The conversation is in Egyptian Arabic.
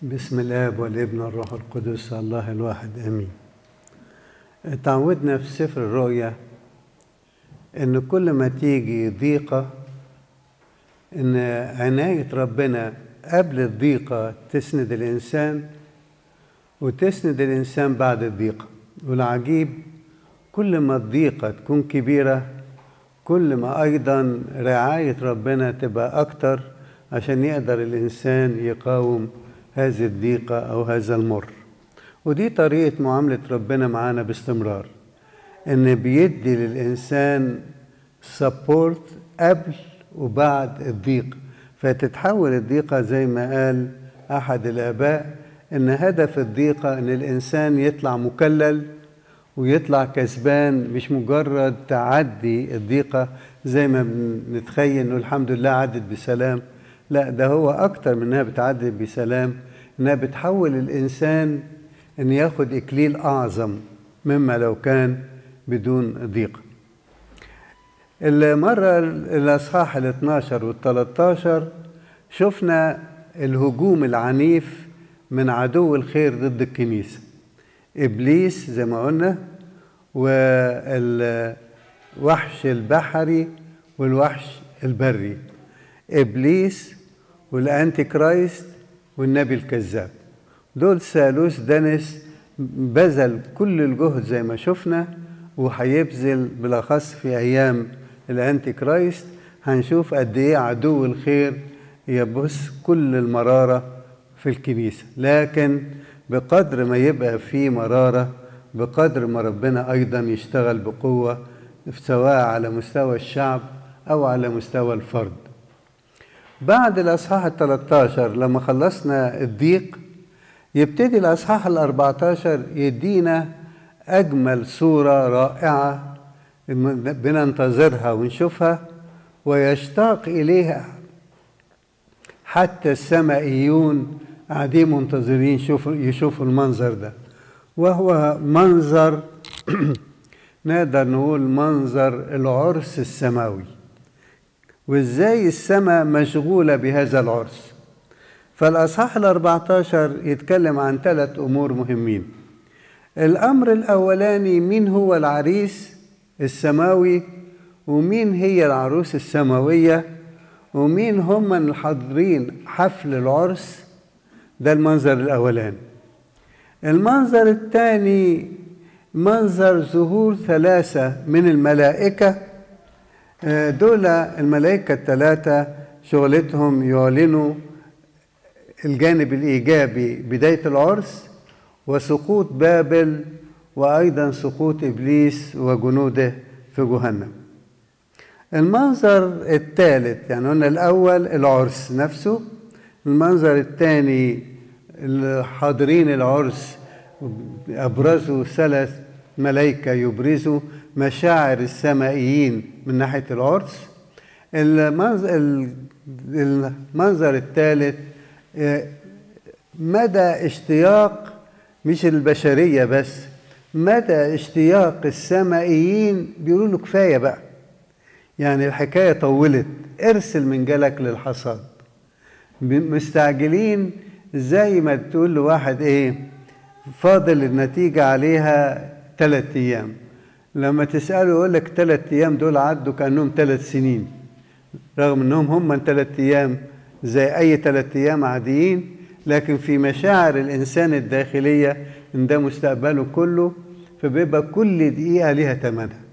بسم الاب والابن والروح القدس الله الواحد امين تعودنا في سفر الرؤيا ان كل ما تيجي ضيقه ان عنايه ربنا قبل الضيقه تسند الانسان وتسند الانسان بعد الضيقه والعجيب كل ما الضيقه تكون كبيره كل ما ايضا رعايه ربنا تبقى اكتر عشان يقدر الانسان يقاوم هذه الضيقه او هذا المر ودي طريقه معامله ربنا معانا باستمرار ان بيدي للانسان سبورت قبل وبعد الضيق فتتحول الضيقه زي ما قال احد الاباء ان هدف الضيقه ان الانسان يطلع مكلل ويطلع كسبان مش مجرد تعدي الضيقه زي ما بنتخيل انه الحمد لله عدت بسلام لا ده هو اكتر من انها بتعدي بسلام انها بتحول الانسان ان ياخد اكليل اعظم مما لو كان بدون ضيقه المرة الأصحاح ال 12 وال 13 شفنا الهجوم العنيف من عدو الخير ضد الكنيسة إبليس زي ما قلنا والوحش البحري والوحش البري إبليس والأنتي كرايست والنبي الكذاب دول ثالوث دنس بذل كل الجهد زي ما شفنا وهيبذل بالاخص في ايام الانتي كرايست هنشوف قد ايه عدو الخير يبث كل المراره في الكنيسه لكن بقدر ما يبقى في مراره بقدر ما ربنا ايضا يشتغل بقوه سواء على مستوى الشعب او على مستوى الفرد بعد الاصحاح ال 13 لما خلصنا الضيق يبتدي الاصحاح ال 14 يدينا أجمل صورة رائعة بننتظرها ونشوفها ويشتاق إليها حتى السمائيون قاعدين منتظرين يشوفوا يشوفوا المنظر ده وهو منظر نقدر نقول منظر العرس السماوي وازاي السماء مشغولة بهذا العرس فالأصحاح ال 14 يتكلم عن ثلاث أمور مهمين الأمر الأولاني مين هو العريس السماوي ومين هي العروس السماوية ومين هم الحاضرين حفل العرس ده المنظر الأولاني المنظر الثاني منظر ظهور ثلاثة من الملائكة دول الملائكة الثلاثة شغلتهم يعلنوا الجانب الإيجابي بداية العرس وسقوط بابل وايضا سقوط ابليس وجنوده في جهنم المنظر الثالث يعني قلنا الاول العرس نفسه المنظر الثاني الحاضرين العرس ابرزوا ثلاث ملائكه يبرزوا مشاعر السمائيين من ناحيه العرس المنظر, المنظر الثالث مدى اشتياق مش البشرية بس مدى اشتياق السمائيين بيقولوا له كفاية بقى يعني الحكاية طولت ارسل من جلك للحصاد مستعجلين زي ما تقول لواحد ايه فاضل النتيجة عليها ثلاث أيام لما تسأله يقول لك ثلاث أيام دول عدوا كأنهم ثلاث سنين رغم أنهم هم ثلاث أيام زي أي ثلاث أيام عاديين لكن في مشاعر الإنسان الداخلية إن ده مستقبله كله فبيبقى كل دقيقة ليها ثمنها